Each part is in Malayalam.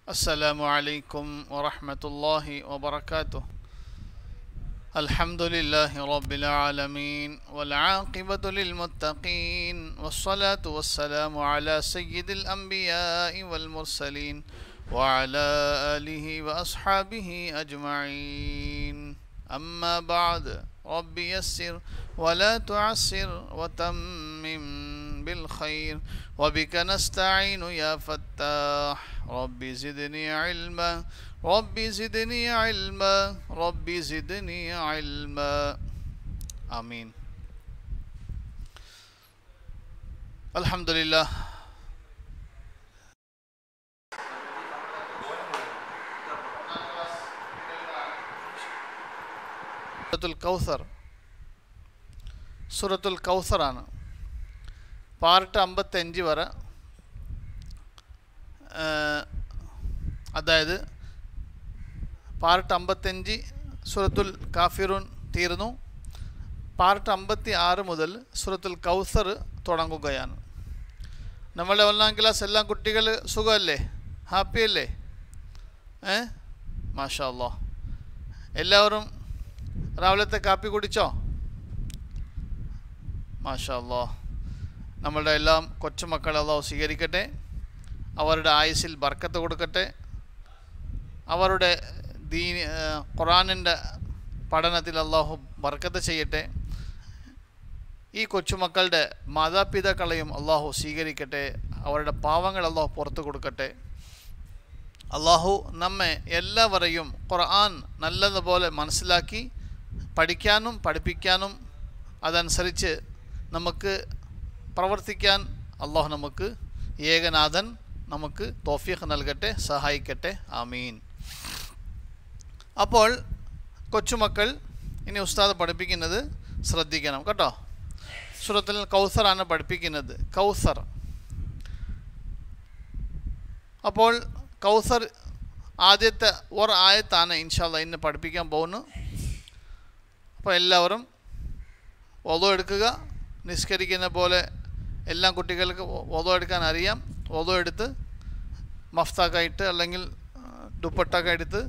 السلام عليكم ورحمة الله وبركاته الحمد لله رب العالمين والعاقبة للمتقين والصلاة والسلام على سيد الأنبياء والمرسلين وعلى آله وأصحابه أجمعين أما بعد رب يسر ولا تعسر وتمم بالخير وبك نستعين يا فتاح رب زدني علما رب زدني علما رب زدني علما آمين الحمد لله സൂറത്തുൽ കൗസർ സൂറത്തുൽ കൗസറാണ് പാർട്ട് അമ്പത്തഞ്ച് വരെ ആ, അതായത് പാർട്ട് അമ്പത്തഞ്ച് സൂറത്തുൽ കാഫിറുൻ തീർന്നു പാർട്ട് അമ്പത്തി ആറ് മുതൽ സൂറത്തുൽ കൗസർ തുടങ്ങുകയാണ് നമ്മളെ ഒന്നാം ക്ലാസ് എല്ലാ കുട്ടികൾ സുഖമല്ലേ ഹാപ്പി അല്ലേ ഏ മാഷാ അല്ലാ എല്ലാവരും രാവിലത്തെ കാപ്പി കുടിച്ചോ മാഷാ അല്ലാ നമ്മളുടെ എല്ലാം കൊച്ചുമക്കളെ അള്ളാഹു സ്വീകരിക്കട്ടെ അവരുടെ ആയുസ്സിൽ ബർക്കത്ത് കൊടുക്കട്ടെ അവരുടെ ദീൻ ഖുറാനിൻ്റെ പഠനത്തിൽ അള്ളാഹു ബർക്കത്ത് ചെയ്യട്ടെ ഈ കൊച്ചുമക്കളുടെ മാതാപിതാക്കളെയും അള്ളാഹു സ്വീകരിക്കട്ടെ അവരുടെ പാവങ്ങൾ അള്ളാഹു പുറത്തു കൊടുക്കട്ടെ അള്ളാഹു നമ്മെ എല്ലാവരെയും ഖുർആൻ നല്ലതുപോലെ മനസ്സിലാക്കി പഠിക്കാനും പഠിപ്പിക്കാനും അതനുസരിച്ച് നമുക്ക് പ്രവർത്തിക്കാൻ അള്ളാഹു നമുക്ക് ഏകനാഥൻ നമുക്ക് തോഫീഖ് നൽകട്ടെ സഹായിക്കട്ടെ ആമീൻ അപ്പോൾ കൊച്ചുമക്കൾ ഇനി ഉസ്താദ് പഠിപ്പിക്കുന്നത് ശ്രദ്ധിക്കണം കേട്ടോ സുറത്തിൽ കൗസറാണ് പഠിപ്പിക്കുന്നത് കൗസർ അപ്പോൾ കൗസർ ആദ്യത്തെ ഒരു ആയത്താണ് ഇൻഷാല്ല ഇന്ന് പഠിപ്പിക്കാൻ പോകുന്നു അപ്പോൾ എല്ലാവരും ഒതോ എടുക്കുക നിസ്കരിക്കുന്ന പോലെ എല്ലാ കുട്ടികൾക്ക് ഒതോ എടുക്കാൻ അറിയാം ഒതോ എടുത്ത് മഫ്താക്കായിട്ട് അല്ലെങ്കിൽ ദുപ്പട്ടൊക്കെ എടുത്ത്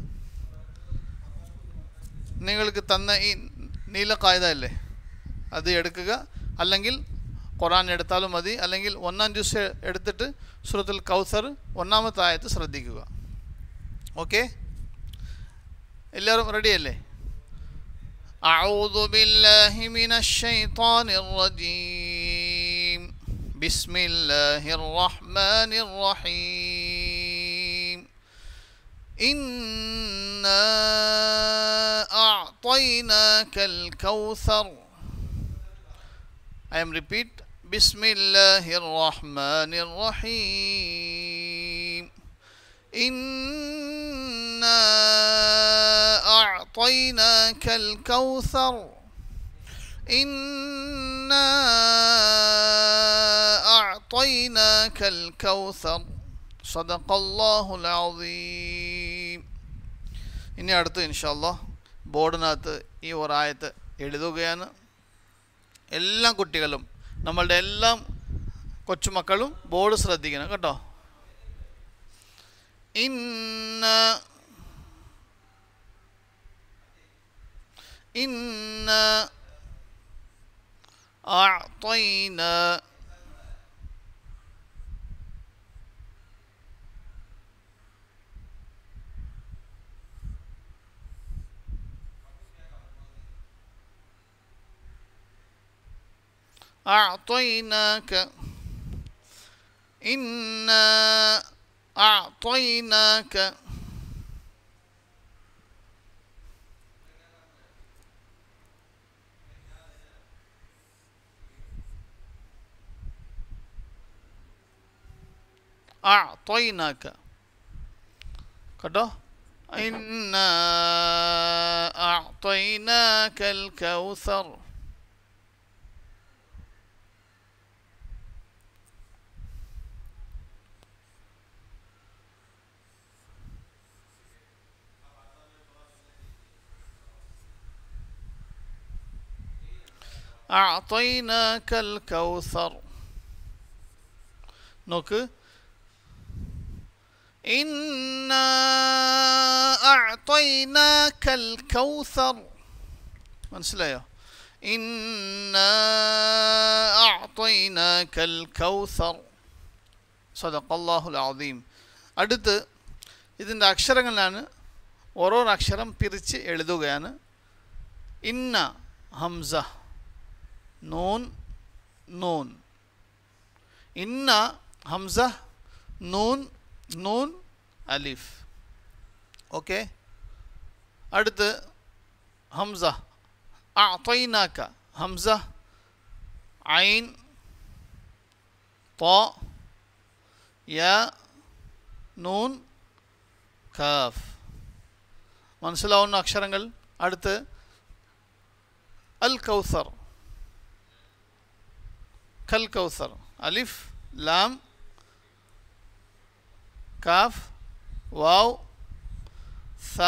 നിങ്ങൾക്ക് തന്ന ഈ നീല കായത അല്ലേ അത് എടുക്കുക അല്ലെങ്കിൽ ഖുറാൻ എടുത്താലും മതി അല്ലെങ്കിൽ ഒന്നാം ജ്യൂസ് എടുത്തിട്ട് സുറത്തുൽ കൗസർ ഒന്നാമത്തെ ആയത്ത് ശ്രദ്ധിക്കുക ഓക്കെ എല്ലാവരും റെഡിയല്ലേ أعوذ بالله من الشيطان الرجيم بسم الله الرحمن الرحيم إنا أعطيناك الكوثر I am repeat بسم الله الرحمن الرحيم إنا أعطيناك الكوثر إنا أعطيناك الكوثر صدق الله العظيم ഇനി അടുത്ത് ഇൻഷാല്ല ബോർഡിനകത്ത് ഈ ഒരായത്ത് എഴുതുകയാണ് എല്ലാ കുട്ടികളും നമ്മളുടെ എല്ലാം കൊച്ചുമക്കളും ബോർഡ് ശ്രദ്ധിക്കണം കേട്ടോ ഇന്ന إنا أعطينا أعطيناك إنا أعطيناك أعطيناك കേട്ടോ إنا أعطيناك الكوثر أعطيناك الكوثر നോക്ക് إنا إنا أعطيناك الكوثر മനസ്സിലായോ إنا أعطيناك الكوثر صدق الله العظيم അടുത്ത് ഇതിൻ്റെ അക്ഷരങ്ങളാണ് ഓരോരോ അക്ഷരം പിരിച്ച് എഴുതുകയാണ് ഇന്ന ഹംസ നൂൻ നൂൻ ഇന്ന ഹംസ നൂൻ നൂൻ അലിഫ് ഓക്കെ അടുത്ത് ഹംസ അഅതൈനാക ഹംസ ഐൻ ത യ നൂൻ കാഫ് മനസ്സിലാവുന്ന അക്ഷരങ്ങൾ അടുത്ത് അൽ കൗസർ കൽ കൗസർ അലിഫ് ലാം കാഫ് വാവ് സ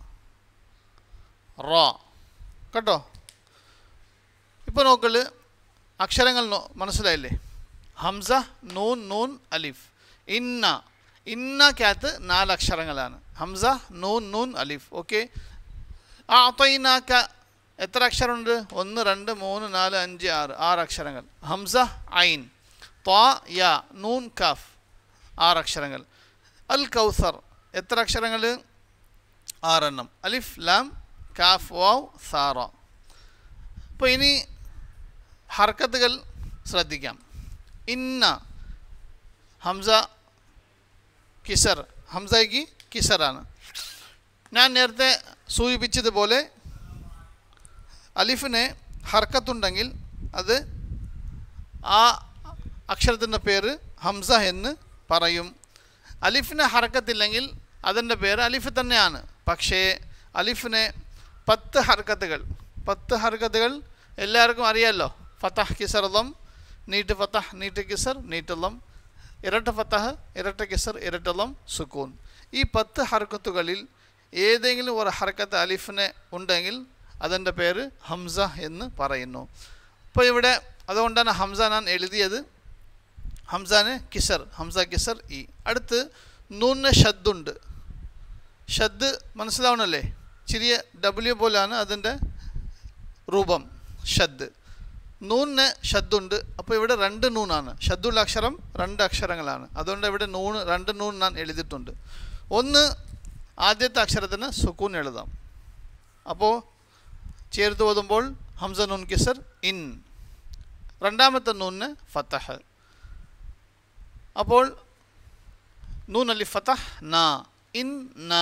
റ കേട്ടോ ഇപ്പോൾ നോക്കല് അക്ഷരങ്ങൾ നോ- മനസ്സിലായില്ലേ ഹംസ നൂൻ നൂൻ അലിഫ് ഇന്ന ഇന്നക്കകത്ത് നാല് അക്ഷരങ്ങളാണ് ഹംസ നൂൻ നൂൻ അലിഫ് ഓക്കെ ആ അത്തൈനാക്ക എത്ര അക്ഷരമുണ്ട് ഒന്ന് രണ്ട് മൂന്ന് നാല് അഞ്ച് ആറ് ആറ് അക്ഷരങ്ങൾ ഹംസ ഐൻ ത്വാ യ നൂൻ കാഫ് ആറ് അക്ഷരങ്ങൾ അൽ കൗസർ എത്ര അക്ഷരങ്ങൾ ആറെണ്ണം അലിഫ് ലാം കാഫ് വാവ് സാറ അപ്പോൾ ഇനി ഹർക്കത്തുകൾ ശ്രദ്ധിക്കാം ഇന്ന ഹംസ കിസർ ഹംസയ്ക്ക് കിസറാണ് ഞാൻ നേരത്തെ സൂചിപ്പിച്ചതുപോലെ അലിഫിന് ഹർക്കത്തുണ്ടെങ്കിൽ അത് ആ അക്ഷരത്തിൻ്റെ പേര് ഹംസ എന്ന് പറയും അലിഫിന് ഹർക്കത്തില്ലെങ്കിൽ അതിൻ്റെ പേര് അലിഫ് തന്നെയാണ് പക്ഷേ അലിഫിന് പത്ത് ഹർക്കത്തുകൾ പത്ത് ഹർക്കത്തുകൾ എല്ലാവർക്കും അറിയാമല്ലോ ഫത്തഹ് കിസർലം നീട്ട് ഫത്തഹ് നീട്ട് കിസർ നീട്ടുലം ഇരട്ട ഫത്തഹ് ഇരട്ട കിസർ ഇരട്ടലം സുക്കൂൻ ഈ പത്ത് ഹർക്കത്തുകളിൽ ഏതെങ്കിലും ഒരു ഹർക്കത്ത് അലിഫിന് ഉണ്ടെങ്കിൽ അതിൻ്റെ പേര് ഹംസ എന്ന് പറയുന്നു അപ്പോൾ ഇവിടെ അതുകൊണ്ടാണ് ഹംസ ഞാൻ എഴുതിയത് ഹംസാന് കിസർ ഹംസ കിസർ ഇ അടുത്ത് നൂന് ഷദ്ദുണ്ട് ഷദ് മനസ്സിലാവണല്ലേ ചെറിയ ഡബ്ല്യു പോലാണ് അതിൻ്റെ രൂപം ഷദ് നൂന് ഷദ്ദുണ്ട് അപ്പോൾ ഇവിടെ രണ്ട് നൂനാണ് ഷദ്ദുള്ള അക്ഷരം രണ്ട് അക്ഷരങ്ങളാണ് അതുകൊണ്ട് ഇവിടെ നൂണ് രണ്ട് നൂൺ ഞാൻ എഴുതിയിട്ടുണ്ട് ഒന്ന് ആദ്യത്തെ അക്ഷരത്തിന് സുക്കൂൻ എഴുതാം അപ്പോൾ ചേർത്ത് ഓതുമ്പോൾ ഹംസ നൂൻ കിസർ ഇൻ രണ്ടാമത്തെ നൂന് ഫത്തഹ് അപ്പോൾ നൂൻ അലി ഫത്തഹ് ന ഇൻ ന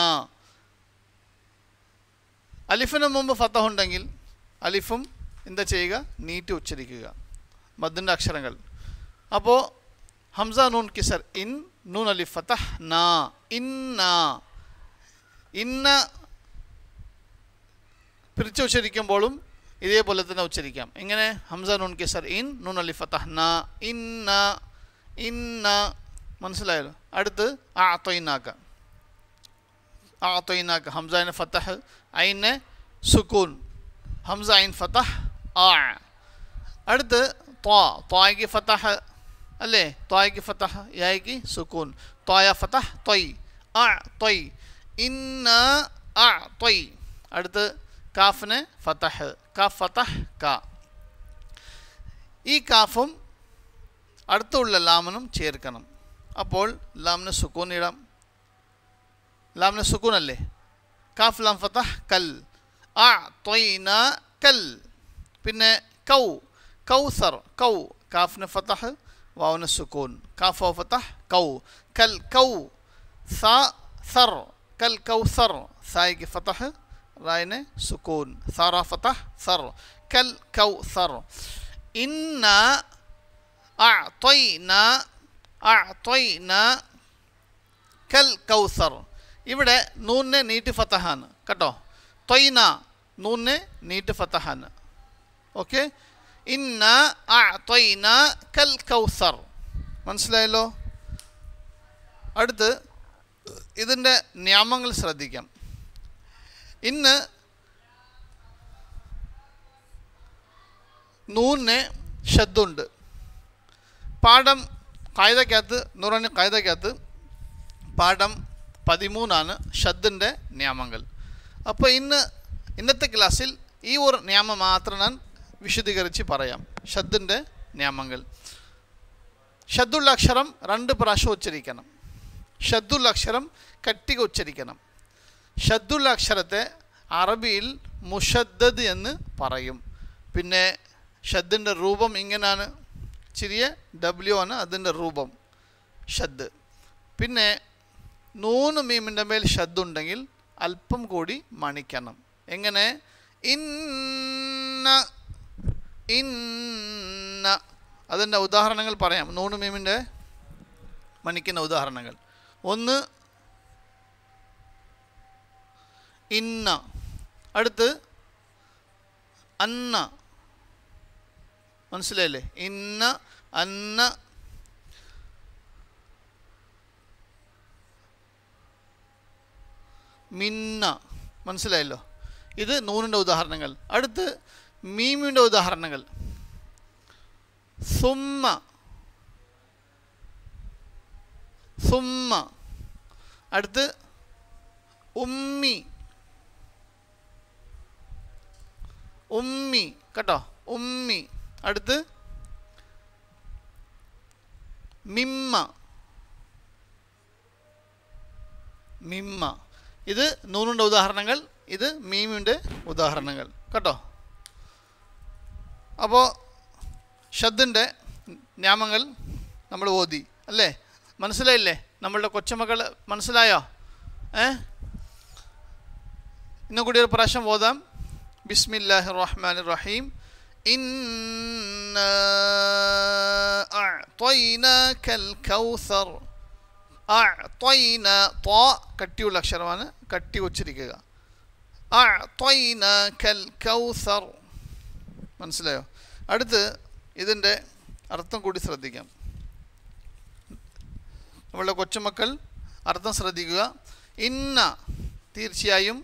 അലിഫിന് മുമ്പ് ഫത്തഹ് ഉണ്ടെങ്കിൽ അലിഫും എന്താ ചെയ്യുക നീട്ടി ഉച്ചരിക്കുക മദ്ദിൻ്റെ അക്ഷരങ്ങൾ അപ്പോൾ ഹംസ നൂൻ കിസർ ഇൻ നൂൻ അലി ഫത്തഹ് ന ഇന്ന ഇന്ന പിരിച്ച് ഉച്ചരിക്കുമ്പോഴും ഇതേപോലെ തന്നെ ഉച്ചരിക്കാം എങ്ങനെ ഹംസ നൂൻ കിസർ ഇൻ നൂൻ അലി ഫത്തഹ് ന ഇന്ന ഇന്ന മനസ്സിലായല്ലോ അടുത്ത് ആ തൊയ്നാക്ക ആ തൊയ്നാക്ക ഹംസാന് ഫത്തഹ് ഐന് സുക്കൂൻ ഹംസ ഐൻ ഫത്തഹ് ആ അടുത്ത് ത്വാ ത്വായ്ക്ക് ഫത്തഹ് അല്ലേ ത്വായ്ക്ക് ഫത്തഹ് യായ്ക്ക് സുക്കൂൻ ത്വായ ഫത്തഹ് തൊയ് ആ തൊയ് ഇന്ന ആ തൊയ് അടുത്ത് കാഫിന് ഫത്തഹ് കാഫ് ഫത്തഹ് ക ഈ കാഫും അടുത്തുള്ള ലാമിനും ചേർക്കണം അപ്പോൾ ലാമിന് സുക്കൂൻ ഇടാം ലാമിന് സുക്കൂൻ അല്ലേ കാഫ് ലാം ഫത്തഹ് കൽ ആ തൊയ്ന കൽ പിന്നെ കൗ കൗസർ കൗ കാഫിന് ഫത്തഹ് വാവിന് സുക്കൂൻ കാഫ് ഫത്തഹ് കൗ കൽ കൗ സ സർ കൽ കൗസർ സായിക്ക് ഫത്തഹ് റായിന് സുക്കൂൻ സാറ ഫത്തഹ് സർ കൽ കൗ സർ ഇന്ന അഅ്തൈന അഅ്തൈന കൽ കൗസർ ഇവിടെ നൂനെ നീട്ടി ഫത്തഹാണ് കേട്ടോ തൊയ്ന നൂനെ നീട്ടി ഫത്തഹാണ് ഓക്കെ ഇന്ന അഅ്തൈന കൽ കൗസർ മനസ്സിലായല്ലോ അടുത്ത് ഇതിൻ്റെ നിയമങ്ങൾ ശ്രദ്ധിക്കാം ഇന്ന് നൂനെ ഷദ്ദുണ്ട് പാഠം കായതക്കകത്ത് നൂറാണി കായതക്കകത്ത് പാഠം പതിമൂന്നാണ് ഷദ്ദിൻ്റെ നിയമങ്ങൾ അപ്പോൾ ഇന്ന് ഇന്നത്തെ ക്ലാസ്സിൽ ഈ ഒരു നിയമം മാത്രം ഞാൻ വിശദീകരിച്ച് പറയാം ഷദ്ദിൻ്റെ നിയമങ്ങൾ ഷദ്ദുള്ള അക്ഷരം രണ്ട് പ്രാവശ്യം ഉച്ചരിക്കണം ഷദ്ദുള്ള അക്ഷരം കട്ടിക ഉച്ചരിക്കണം ഷദ്ദുള്ള അക്ഷരത്തെ അറബിയിൽ മുഷദ്ദദ് എന്ന് പറയും പിന്നെ ഷദ്ദിൻ്റെ രൂപം ഇങ്ങനെയാണ് ചെറിയ ഡബ്ല്യു ആണ് അതിൻ്റെ രൂപം ഷദ് പിന്നെ നൂന്ന് മീമിൻ്റെ മേൽ ഷദ് ഉണ്ടെങ്കിൽ അല്പം കൂടി മണിക്കണം എങ്ങനെ ഇന്ന ഇന്ന അതിൻ്റെ ഉദാഹരണങ്ങൾ പറയാം നൂണ് മീമിൻ്റെ മണിക്കുന്ന ഉദാഹരണങ്ങൾ ഒന്ന് ഇന്ന അടുത്ത് അന്ന മനസ്സിലായില്ലേ ഇന്ന അന്ന മിന്ന മനസ്സിലായല്ലോ ഇത് നൂനിൻ്റെ ഉദാഹരണങ്ങൾ അടുത്ത് മീമിൻ്റെ ഉദാഹരണങ്ങൾ സുമ്മ സുമ്മ അടുത്ത് ഉമ്മി ഉമ്മി കേട്ടോ ഉമ്മി അടുത്ത് മിമ്മ മിമ്മ ഇത് നൂറിൻ്റെ ഉദാഹരണങ്ങൾ ഇത് മീമിൻ്റെ ഉദാഹരണങ്ങൾ കേട്ടോ അപ്പോൾ ഷദ്ദിൻ്റെ നാമങ്ങൾ നമ്മൾ ഓതി അല്ലേ മനസ്സിലായില്ലേ നമ്മളുടെ കൊച്ചുമക്കൾ മനസ്സിലായോ ഏ ഇന്നും കൂടി ഒരു പ്രാവശ്യം ഓതാം ബിസ്മില്ലാഹി റഹ്മാൻ റഹീം إنا أعطيناك الكوثر അഅ്തൈന ത്വാ കട്ടിയുള്ള അക്ഷരമാണ് കട്ടി ഉച്ചരിക്കുക അഅ്തൈനാക്കൽ കൗസർ മനസ്സിലായോ അടുത്ത് ഇതിൻ്റെ അർത്ഥം കൂടി ശ്രദ്ധിക്കാം നമ്മളുടെ കൊച്ചുമക്കൾ അർത്ഥം ശ്രദ്ധിക്കുക ഇന്ന തീർച്ചയായും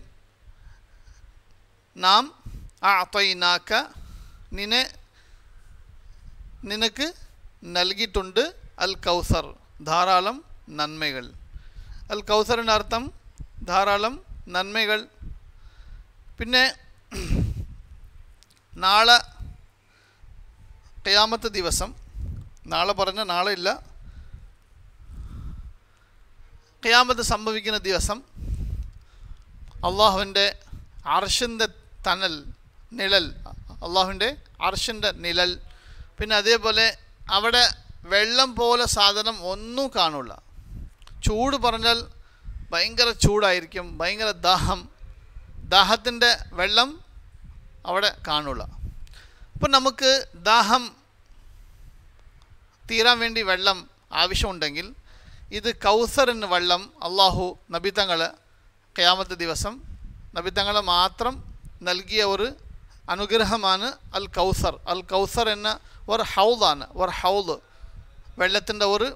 നാം അഅ്തൈനാക്ക നിന്നെ നിനക്ക് നൽകിയിട്ടുണ്ട് അൽ കൗസർ ധാരാളം നന്മകൾ അൽ കൗസറിൻ്റെ അർത്ഥം ധാരാളം നന്മകൾ പിന്നെ നാളെ ഖിയാമത്ത് ദിവസം നാളെ പറഞ്ഞ നാളെ ഇല്ല ഖിയാമത്ത് സംഭവിക്കുന്ന ദിവസം അള്ളാഹുവിൻ്റെ അർഷിൻ്റെ തണൽ നിഴൽ അള്ളാഹുവിൻ്റെ അർഷിൻ്റെ നിഴൽ പിന്നെ അതേപോലെ അവിടെ വെള്ളം പോലെ സാധനം ഒന്നും കാണില്ല ചൂട് പറഞ്ഞാൽ ഭയങ്കര ചൂടായിരിക്കും ഭയങ്കര ദാഹം ദാഹത്തിൻ്റെ വെള്ളം അവിടെ കാണില്ല അപ്പം നമുക്ക് ദാഹം തീരാൻ വേണ്ടി വെള്ളം ആവശ്യമുണ്ടെങ്കിൽ ഇത് കൗസർ എന്ന വെള്ളം അള്ളാഹു നബിത്തങ്ങൾ കയാമത്തെ ദിവസം നബിത്തങ്ങളെ മാത്രം നൽകിയ ഒരു അനുഗ്രഹമാണ് അൽ കൗസർ അൽ കൗസർ എന്ന ഒരു ഹൗദാണ് ഒരു ഹൗദ് വെള്ളത്തിൻ്റെ ഒരു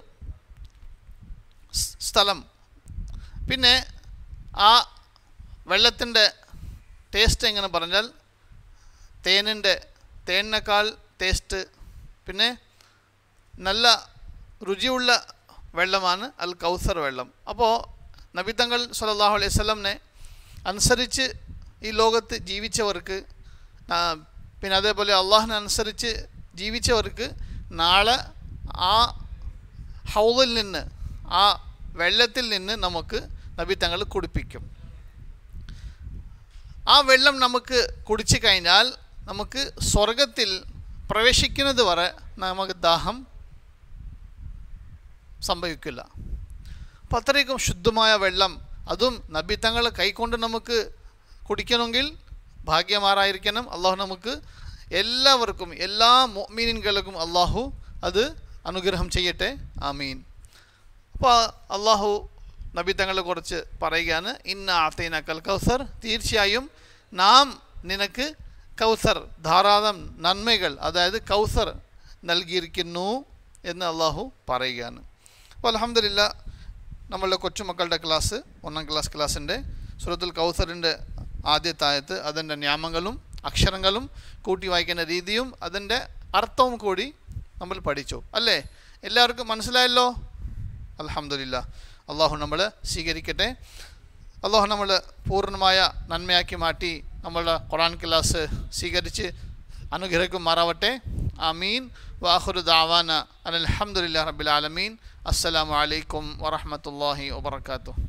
സ്ഥലം പിന്നെ ആ വെള്ളത്തിൻ്റെ ടേസ്റ്റ് എങ്ങനെ പറഞ്ഞാൽ തേനിൻ്റെ തേനിനേക്കാൾ ടേസ്റ്റ് പിന്നെ നല്ല രുചിയുള്ള വെള്ളമാണ് അൽ കൗസർ വെള്ളം അപ്പോൾ നബിത്തങ്ങൾ സല്ലാഹു അലൈഹി സ്വലമിനെ അനുസരിച്ച് ഈ ലോകത്ത് ജീവിച്ചവർക്ക് പിന്നെ അതേപോലെ അള്ളാഹിനെ അനുസരിച്ച് ജീവിച്ചവർക്ക് നാളെ ആ ഹൗദിൽ നിന്ന് ആ വെള്ളത്തിൽ നിന്ന് നമുക്ക് നബിത്തങ്ങൾ കുടിപ്പിക്കും ആ വെള്ളം നമുക്ക് കുടിച്ചു കഴിഞ്ഞാൽ നമുക്ക് സ്വർഗത്തിൽ പ്രവേശിക്കുന്നത് വരെ നമുക്ക് ദാഹം സംഭവിക്കില്ല അപ്പം അത്രയ്ക്കും ശുദ്ധമായ വെള്ളം അതും നബിത്തങ്ങൾ കൈകൊണ്ട് നമുക്ക് കുടിക്കണമെങ്കിൽ ഭാഗ്യമാറായിരിക്കണം അള്ളാഹു നമുക്ക് എല്ലാവർക്കും എല്ലാ മീനിൻകൾക്കും അള്ളാഹു അത് അനുഗ്രഹം ചെയ്യട്ടെ ആമീൻ അപ്പോൾ അള്ളാഹു നബി തങ്ങളെ കുറിച്ച് പറയുകയാണ് ഇന്ന ആത്തൈന കൽ കൗസർ തീർച്ചയായും നാം നിനക്ക് കൗസർ ധാരാളം നന്മകൾ അതായത് കൗസർ നൽകിയിരിക്കുന്നു എന്ന് അള്ളാഹു പറയുകയാണ് അപ്പോൾ അലഹമില്ല നമ്മളുടെ കൊച്ചുമക്കളുടെ ക്ലാസ് ഒന്നാം ക്ലാസ് ക്ലാസ്സിൻ്റെ സുറത്തുൽ കൗസറിൻ്റെ ആദ്യത്തായത്ത് അതിൻ്റെ നിയമങ്ങളും അക്ഷരങ്ങളും കൂട്ടി വായിക്കുന്ന രീതിയും അതിൻ്റെ അർത്ഥവും കൂടി നമ്മൾ പഠിച്ചു അല്ലേ എല്ലാവർക്കും മനസ്സിലായല്ലോ അലഹമില്ല അള്ളാഹു നമ്മൾ സ്വീകരിക്കട്ടെ അള്ളാഹു നമ്മൾ പൂർണ്ണമായ നന്മയാക്കി മാറ്റി നമ്മളുടെ ഖുറാൻ ക്ലാസ് സ്വീകരിച്ച് അനുഗ്രഹിക്കുമാറാവട്ടെ ആമീൻ വാഹുരു ദാവാന അലഹമുല്ലാ റബിൽ ആലമീൻ അസ്സലാമു അലൈക്കും വറഹമത്തല്ലാഹി വബർക്കാത്തു